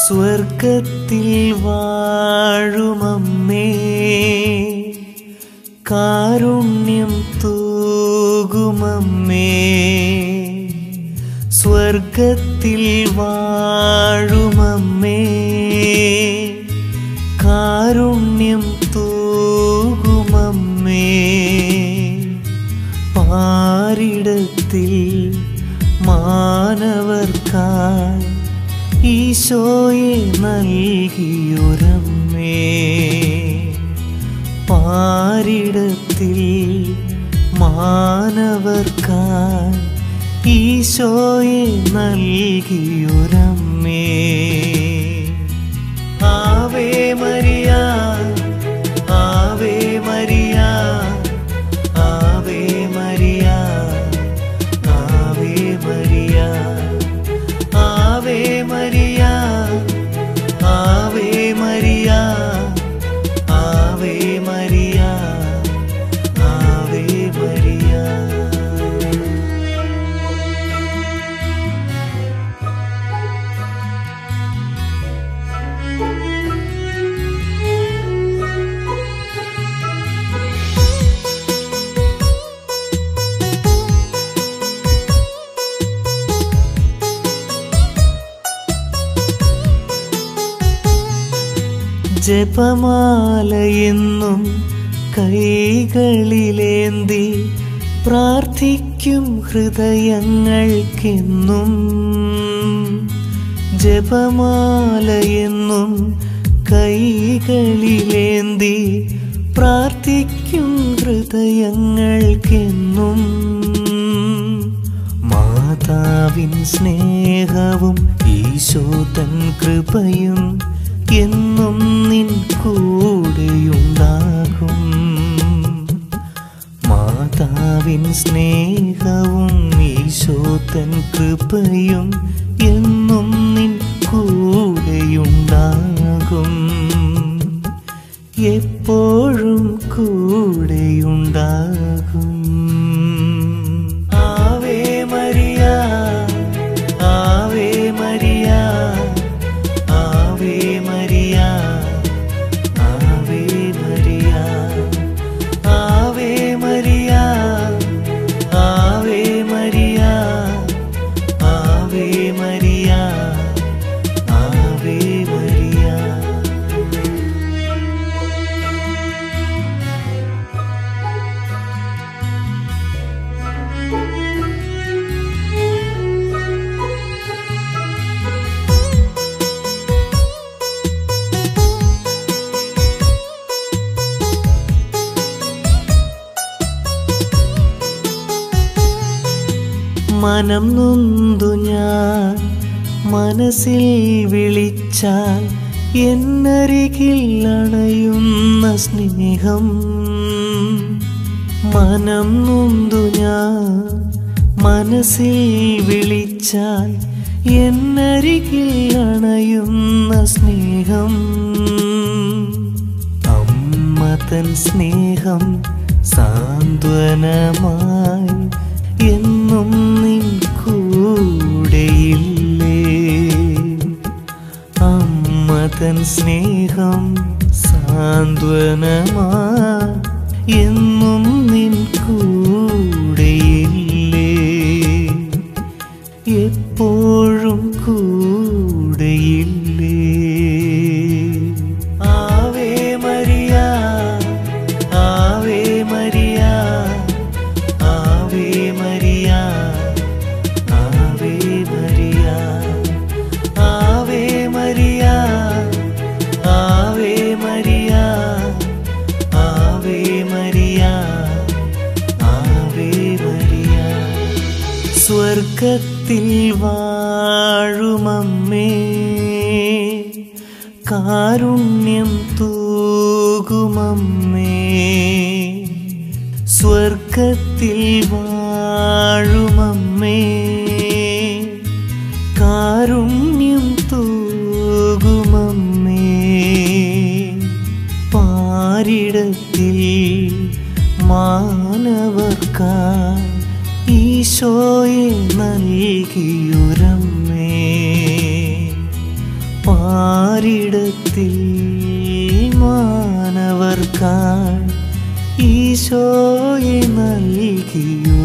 സ്വർഗത്തിൽ വാഴുമമ്മേ കാരുണ്യം തൂകുമമ്മേ സ്വർഗത്തിൽ വാഴുമമ്മേ കാരുണ്യം തൂകുമമ്മേ പാരിടത്തിൽ മാനവർക്കായി ഈശോയെ നൽകിയൊരമ്മേ പാരിടത്തിൽ മാനവർക്കായി ഈശോയെ നൽകിയൊരമ്മേ Ave Maria Ave Maria Ave Maria Ave Maria Ave Maria Ave Maria Ave Maria Ave Maria ജപമാലയെന്നും കൈകളിലേന്തി പ്രാർത്ഥിക്കും ഹൃദയങ്ങൾക്കെന്നും ജപമാലയെന്നും കൈകളിലേന്തി പ്രാർത്ഥിക്കും ഹൃദയങ്ങൾക്കെന്നും മാതാവിൻ സ്നേഹവും ഈശോതൻ കൃപയും എന്നും നിൻ കൂടെയുണ്ടാകും മാതാവിൻ സ്നേഹവും ഈശോതൻ കൃപയും എന്നും നിൻ കൂടെയുണ്ടാകും എപ്പോഴും കൂടെയുണ്ടാകും Ave Maria Ave Maria Ave Maria Ave Maria Ave Maria Ave Maria Ave Maria Ave Maria മനം നൊന്തു ഞാൻ മനസ്സിൽ വിളിച്ചാൽ എന്നരികിൽ അണയുന്ന സ്നേഹം മനം നൊന്തു ഞാൻ മനസ്സിൽ വിളിച്ചാൽ എന്നരികിൽ അണയുന്ന സ്നേഹം അമ്മ തൻ സ്നേഹം സാന്ത്വനമായി എന്നും നിൻ കൂടെയില്ലേ അമ്മ തൻ സ്നേഹം സാന്ത്വനമായി എന്നും നിൻ കൂടെയില്ലേ എപ്പോഴും കൂടെയില്ലേ Ave Maria Ave Maria Ave Maria Ave Maria Ave Maria Ave Maria Ave Maria Ave Maria സ്വർഗത്തിൽ വാഴുമമ്മേ കാരുണ്യം തൂകുമമ്മേ സ്വർഗത്തിൽ വാഴുമമ്മേ കാരുണ്യം തൂകുമമ്മേ പാരിടത്തിൽ മാനവർക്കായി ഈശോയെ നൽകിയൊരമ്മേ പാരിടത്തിൽ പാരിടത്തിൽ മാനവർക്കാൾ ഈശോയെ നൽകിയോ